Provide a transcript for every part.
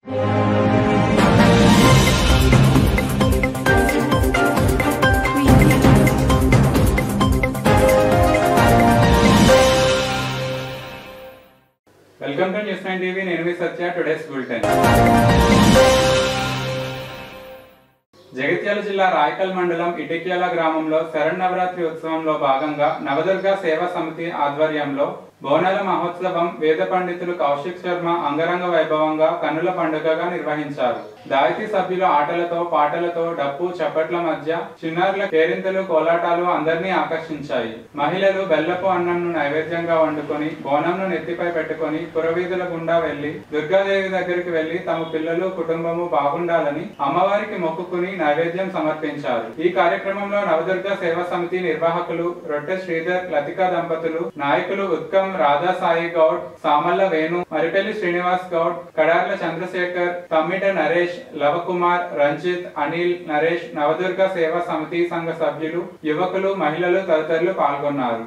Welcome to News Nine TV నేను మీ Satya today's bulletin Jagtial జిల్లా రాయకల్ మండలం ఇటిక్యాల గ్రామంలో శరణవరాత్రి ఉత్సవంలో భాగంగా నవదుర్గ సేవా సమితి ఆధ్వర్యంలో బోనాల మహోత్సవం వేద పండితులు కౌశిక్ శర్మ అంగరంగ వైభవంగా కన్నుల పండుగగా నిర్వహించారు దాయితీ సభ్యుల ఆటలతో పాటలతో డప్పు చప్పట్ల మధ్య చిన్నారుల కేరింతలు కోలాటాలు అందరినీ ఆకర్షించాయి మహిళలు బెల్లపు అన్నంను నైవేద్యంగా వండుకొని బోనంను నెత్తిపై పెట్టుకొని పురవీధుల గుండా వెళ్లి దుర్గాదేవి దగ్గరికి వెళ్లి తమ పిల్లలు కుటుంబము బాగుండాలని అమ్మవారికి మొక్కుకుని నైవేద్యం సమర్పించారు ఈ కార్యక్రమంలో నవదుర్గ సేవా సమితి నిర్వాహకులు రొట్టె శ్రీధర్ లతికా దంపతులు నాయకులు ఉత్కమ్ రాధా సాయి గౌడ్ సామల్ల వేణు మరిపెల్లి శ్రీనివాస్ గౌడ్ కడార్ల చంద్రశేఖర్ తమ్మిట నరేష్ లవకుమార్ రంజిత్ అనిల్ నరేష్ నవదుర్గ సేవా సమితి సంఘ సభ్యులు యువకులు మహిళలు తదితరులు పాల్గొన్నారు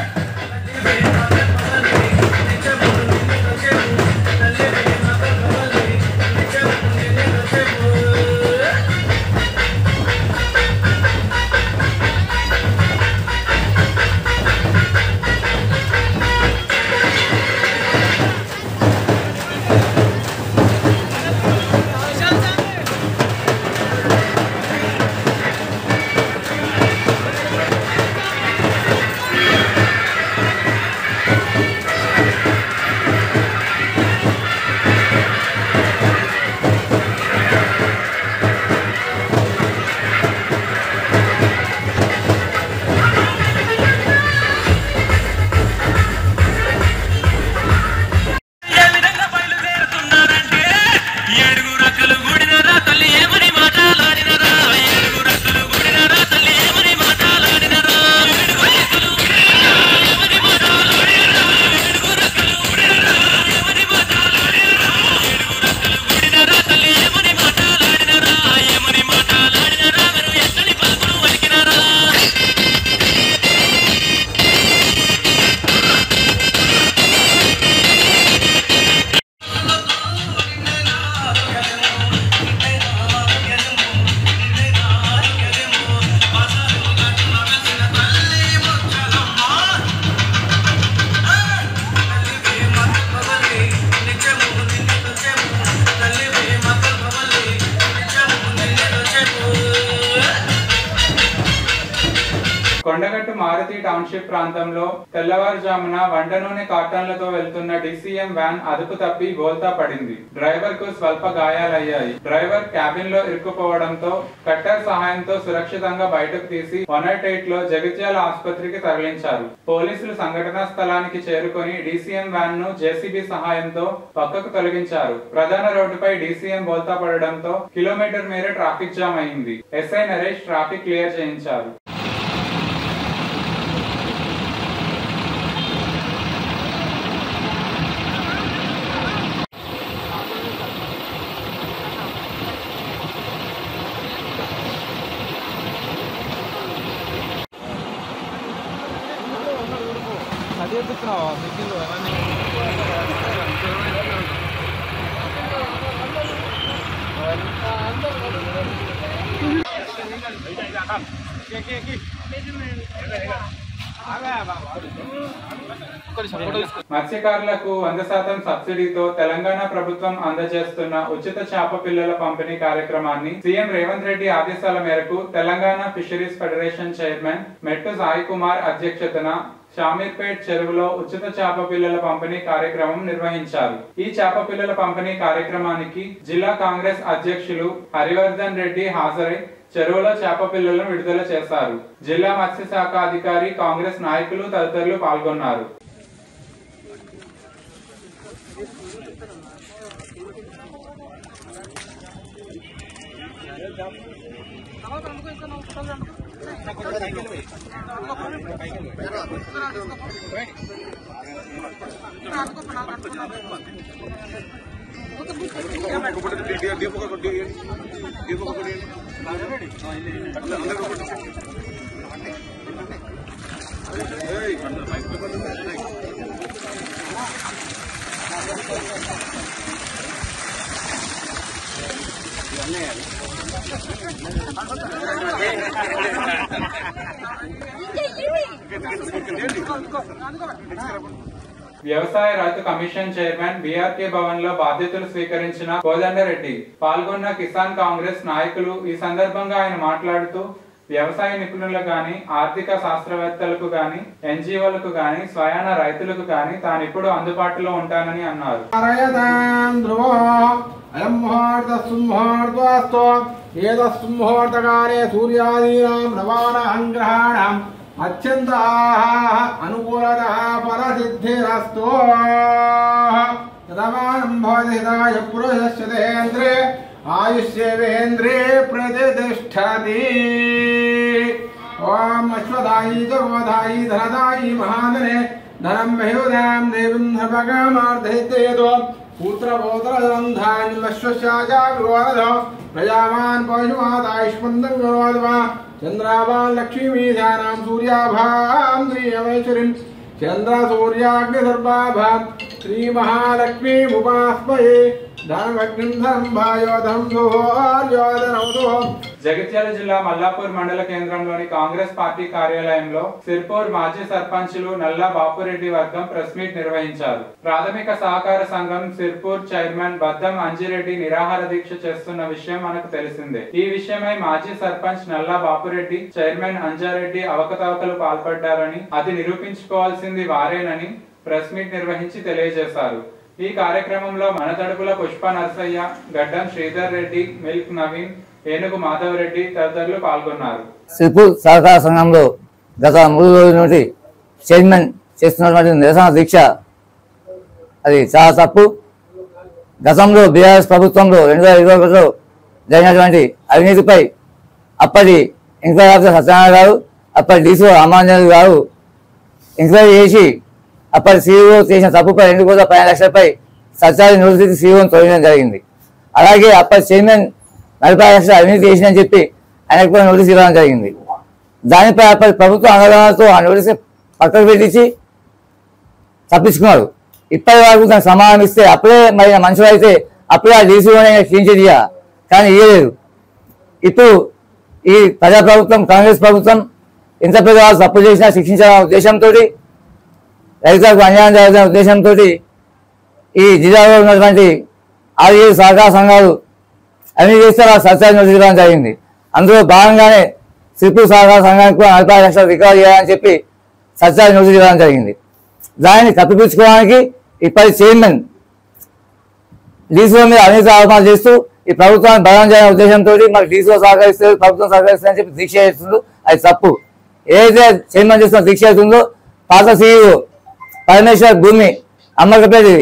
ఏ విధంగా బయలుదేరుతున్నారంటే ఏడుగు రక్కలు గుడినరా తల్లి ఏమని మాటలాడినరా ఏడుగు రక్కలు గుడినరా తల్లి ఏమని మాటలాడినరా ఏడుగు రక్కలు గుడినరా, ఏమని మాటలాడినరా? ఏడుగు రక్కలు గుడినరా, ఏమని మాటలాడినరా? ఏడుగు రక్కలు గుడినరా తల్లి ఏమని మాటలాడినరా ఏమని మాటలాడినరా మీరు ఎక్కడి పలుకులు వలికినరా కొండగట్టు మారుతి టౌన్షిప్ ప్రాంతంలో తెల్లవారుజామున వంట నూనె కార్టన్లతో వెళ్తున్న డిసిఎం వ్యాన్ అదుపు తప్పి బోల్తా పడింది డ్రైవర్ కు స్వల్ప గాయాలయ్యాయి డ్రైవర్ క్యాబిన్ లో ఇరుక్కుపోవడంతో కట్టర్ సహాయంతో సురక్షితంగా బయటకు తీసి వన్ ఎయిట్ లో జగిత్యాల ఆసుపత్రికి తరలించారు పోలీసులు సంఘటనా స్థలానికి చేరుకొని డిసిఎం వ్యాన్ ను జేసీబీ సహాయంతో పక్కకు తొలగించారు ప్రధాన రోడ్డుపై డిసిఎం బోల్తా పడడంతో కిలోమీటర్ మేర ట్రాఫిక్ జామ్ అయింది ఎస్ఐ నరేష్ ట్రాఫిక్ క్లియర్ చేయించారు మత్స్యకారులకు వంద శాతం సబ్సిడీతో తెలంగాణ ప్రభుత్వం అందజేస్తున్న ఉచిత చేప పిల్లల పంపిణీ కార్యక్రమాన్ని సీఎం రేవంత్ రెడ్డి ఆదేశాల మేరకు తెలంగాణ ఫిషరీస్ ఫెడరేషన్ చైర్మన్ మెట్టు సాయి కుమార్ అధ్యక్షతన షామీర్పేట్ చెరువులో ఉచిత చేప పిల్లల పంపిణీ కార్యక్రమం నిర్వహించారు ఈ చేప పిల్లల పంపిణీ కార్యక్రమానికి జిల్లా కాంగ్రెస్ అధ్యక్షులు హరివర్ధన్ రెడ్డి హాజరై చెరువులో చేప పిల్లలను విడుదల చేశారు జిల్లా మత్స్యశాఖ అధికారి కాంగ్రెస్ నాయకులు తదితరులు పాల్గొన్నారు వ్యవసాయ రైతు కమిషన్ చైర్మన్ బీఆర్కే భవన్ లో బాధ్యతలు స్వీకరించిన కోదండరెడ్డి పాల్గొన్న కిసాన్ కాంగ్రెస్ నాయకులు ఈ సందర్భంగా ఆయన మాట్లాడుతూ వ్యవసాయ నిపుణులకు గాని ఆర్థిక శాస్త్రవేత్తలకు గాని ఎన్జిఓలకు గాని స్వయాన రైతులకు గాని తానిప్పుడు అందుబాటులో ఉంటానని అన్నారు कारयतां ध्रुवो अयं मुहूर्तः सुमुहूर्तोऽस्तु एतस्मिन् मुहूर्तकाले सूर्यादीनां नवानां ग्रहाणाम् अत्यन्ताः अनुकूलतः फलसिद्धिरस्तु यतमानं भवति हिताय पुरुषस्य देहेन्द्रे आयुष्येवेन्द्रे प्रतिष्ठति ॐ अश्वदायी च गोदायी धनदायी महादने धनं मह्युदां देवीं सर्वकामार्थयितेतो पुत्रपौत्रधन्धान्यश्वशाचा विवादो प्रजावान् पशुमातायुष्मन्दं करोद्वा चन्द्रावान् लक्ष्मीमीधानां सूर्याभां श्रीयमेश्वरीं चन्द्रसूर्याग्निसर्वाभां श्रीमहालक्ष्मीमुपास्मये धनमग्निं धनं भायोधं सुहोर्योधनौतुः జగిత్యాల జిల్లా మల్లాపూర్ మండల కేంద్రంలోని కాంగ్రెస్ పార్టీ కార్యాలయంలో సిర్పూర్ మాజీ సర్పంచులు నల్లా బాపురెడ్డి వర్గం ప్రెస్ మీట్ నిర్వహించారు ప్రాథమిక సహకార సంఘం సిర్పూర్ చైర్మన్ బద్దం అంజిరెడ్డి నిరాహార దీక్ష చేస్తున్న విషయం మనకు తెలిసిందే ఈ విషయమై మాజీ సర్పంచ్ నల్లా బాపురెడ్డి చైర్మన్ అంజారెడ్డి అవకతవకలు పాల్పడ్డారని అది నిరూపించుకోవాల్సింది వారేనని ప్రెస్ మీట్ నిర్వహించి తెలియజేశారు ఈ కార్యక్రమంలో మనతడుపుల పుష్ప నరసయ్య గడ్డం శ్రీధర్ రెడ్డి మిల్క్ నవీన్ ఏనుగు మాధవ్ రెడ్డి తదితరులు పాల్గొన్నారు సిర్పూర్ సహకార సంఘంలో గత మూడు రోజుల నుండి చైర్మన్ చేస్తున్నటువంటి నిరసన దీక్ష అది చాలా తప్పు గతంలో బీఆర్ఎస్ ప్రభుత్వంలో రెండు వేల ఇరవై ఒకటిలో జరిగినటువంటి అవినీతిపై అప్పటి ఎంక్వైరీ ఆఫీసర్ సత్యనారాయణ గారు అప్పటి డీసీఓ రామాంజనేయులు గారు ఎంక్వైరీ చేసి అప్పటి సీఈఓ చేసిన తప్పుపై రెండు కోట్ల పది లక్షలపై సత్యాది నోటీసు సీఈఓని తొలగించడం జరిగింది అలాగే అప్పటి చైర్మన్ నలభై లక్షల అవినీతి చేసిందని చెప్పి ఆయనకు కూడా నోటీస్ ఇవ్వడం జరిగింది దానిపై అప్పటి ప్రభుత్వం ఆందోళనతో ఆ నోటీస్ పక్కకు పెట్టించి తప్పించుకున్నాడు ఇప్పటి వరకు దానికి సమాధానం ఇస్తే అప్పుడే మరి మనుషులు అయితే అప్పుడే ఆ డీసీఓనే క్లీన్ చేయ కానీ ఇవ్వలేదు ఇప్పుడు ఈ ప్రజా ప్రభుత్వం కాంగ్రెస్ ప్రభుత్వం ఎంత పెద్ద వాళ్ళు తప్పు చేసినా శిక్షించాలనే ఉద్దేశంతో రైతులకు అన్యాయం జరుగుతున్న ఉద్దేశంతో ఈ జిల్లాలో ఉన్నటువంటి ఆరు ఏడు సహకార సంఘాలు అన్ని చేస్తే వాళ్ళ సత్యాన్ని నోటీస్ ఇవ్వడం జరిగింది అందులో భాగంగానే సిర్పూర్ సహకార సంఘానికి కూడా నలభై లక్షలు రికవర్ చేయాలని చెప్పి సత్యాన్ని నోటీస్ ఇవ్వడం జరిగింది దానిని కప్పిపుచ్చుకోవడానికి ఇప్పటి చైర్మన్ డీసీఓ మీద అవినీతి ఆరోపణలు చేస్తూ ఈ ప్రభుత్వాన్ని బలం చేయాలనే ఉద్దేశంతో మాకు డీసీఓ సహకరిస్తుంది ప్రభుత్వం సహకరిస్తుందని చెప్పి దీక్ష చేస్తుందో అది తప్పు ఏదైతే చైర్మన్ చేస్తున్న దీక్ష అవుతుందో పాత సీఈఓ పరమేశ్వర్ భూమి అమ్మకపేది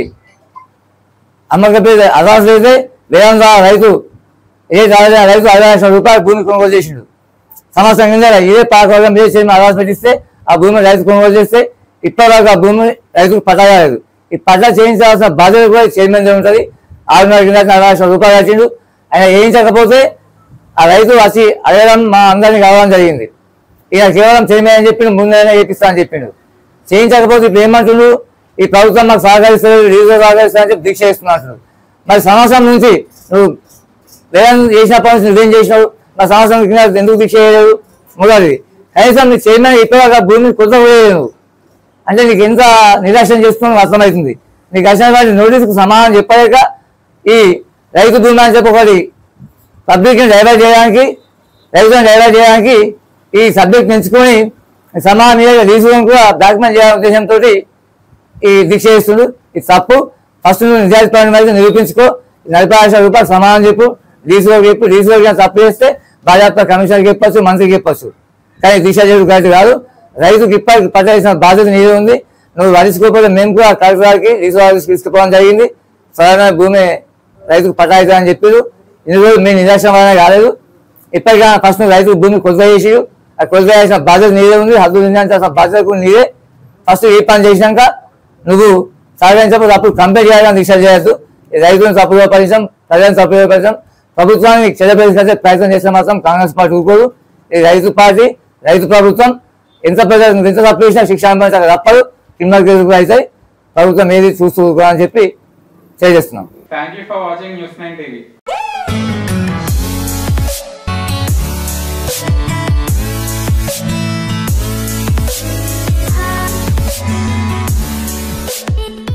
అమ్మకపేది అడ్వాన్స్ అయితే వేదంత రైతు ఏ రాజధాని రైతు అరవై లక్షల రూపాయలు భూమి కొనుగోలు చేసిండు సంవత్సరం కింద ఇదే పాకవర్గం మీద చైర్మన్ అడ్వాన్స్ పెట్టిస్తే ఆ భూమి రైతు కొనుగోలు చేస్తే ఇప్పటివరకు ఆ భూమి రైతుకు పట్టా కాలేదు ఈ పట్టా చేయించాల్సిన బాధ్యత కూడా చైర్మన్ దగ్గర ఉంటుంది ఆరున్నర కింద అరవై లక్షల రూపాయలు వచ్చిండు ఆయన వేయించకపోతే ఆ రైతు వచ్చి అడగడం మా అందరినీ కావడం జరిగింది ఈయన కేవలం చైర్మన్ అని చెప్పి ముందైనా చేపిస్తా అని చెప్పిండు చేయించకపోతే ఇప్పుడు ఏమంటుండు ఈ ప్రభుత్వం మాకు సహకరిస్తుంది రీజన్ సహకరిస్తా అని చెప్పి దీక్ష చేస్తున్నట్టు మరి సంవత్సరం నుంచి నువ్వు వేదం చేసిన పని నువ్వేం చేసినావు మా సంవత్సరం కింద ఎందుకు దీక్ష చేయలేదు మొదటిది కనీసం నీ చైర్మన్ ఇప్పటిదాకా భూమిని కొత్త పోయలేదు అంటే నీకు ఎంత నిరాశం చేస్తున్నావు అర్థమవుతుంది నీకు వచ్చినటువంటి నోటీసుకు సమాధానం చెప్పలేక ఈ రైతు భూమి అని చెప్పి ఒకటి పబ్లిక్ని డైవర్ట్ చేయడానికి రైతులను డైవర్ట్ చేయడానికి ఈ సబ్జెక్ట్ ఎంచుకొని సమాధానం మీద రీజన్ కూడా డాక్యుమెంట్ చేయాలనే ఉద్దేశంతో ఈ దీక్ష చేస్తుండు ఇది తప్పు ఫస్ట్ నువ్వు నిజాయితీ పని మీద నిరూపించుకో నలభై లక్షల రూపాయలు సమాధానం చెప్పు డీసీఓకి చెప్పు డీసీఓకి కానీ తప్పు చేస్తే బాధ్యత కమిషనర్కి చెప్పొచ్చు మంత్రికి చెప్పొచ్చు కానీ దీక్ష చేయడం కరెక్ట్ కాదు రైతుకి ఇప్పటికి పట్టాల్సిన బాధ్యత నీదే ఉంది నువ్వు వరించుకోకపోతే మేము కూడా కలెక్టర్ గారికి డీసీఓ ఆఫీస్కి తీసుకుపోవడం జరిగింది సరైన భూమి రైతుకు పట్టాయితా అని చెప్పారు ఇన్ని రోజులు మేము నిరాశం వలన కాలేదు ఇప్పటికైనా ఫస్ట్ నువ్వు రైతుకు భూమి కొలుత చేసి ఆ కొలుత చేసిన బాధ్యత నీదే ఉంది హద్దు నిర్ణయించాల్సిన బాధ్యత కూడా నీదే ఫస్ట్ ఈ పని చేసినాక నువ్వు సహకరించకపోతే అప్పుడు కంపేర్ చేయాలని దీక్ష చేయొద్దు ఈ రైతులను తప్పుగా పరిచయం ప్రజలను తప్పుగా పరిచయం ప్రభుత్వాన్ని చెడపేసుకొచ్చే ప్రయత్నం చేస్తే మాత్రం కాంగ్రెస్ పార్టీ ఊరుకోదు ఈ రైతు పార్టీ రైతు ప్రభుత్వం ఎంత పెద్ద ఎంత తప్పు చేసినా శిక్ష అనుభవించాలి తప్పదు క్రిమినల్ కేసులు అవుతాయి ప్రభుత్వం ఏది చూస్తూ ఊరుకోవాలని చెప్పి తెలియజేస్తున్నాం thank you for watching News Nine TV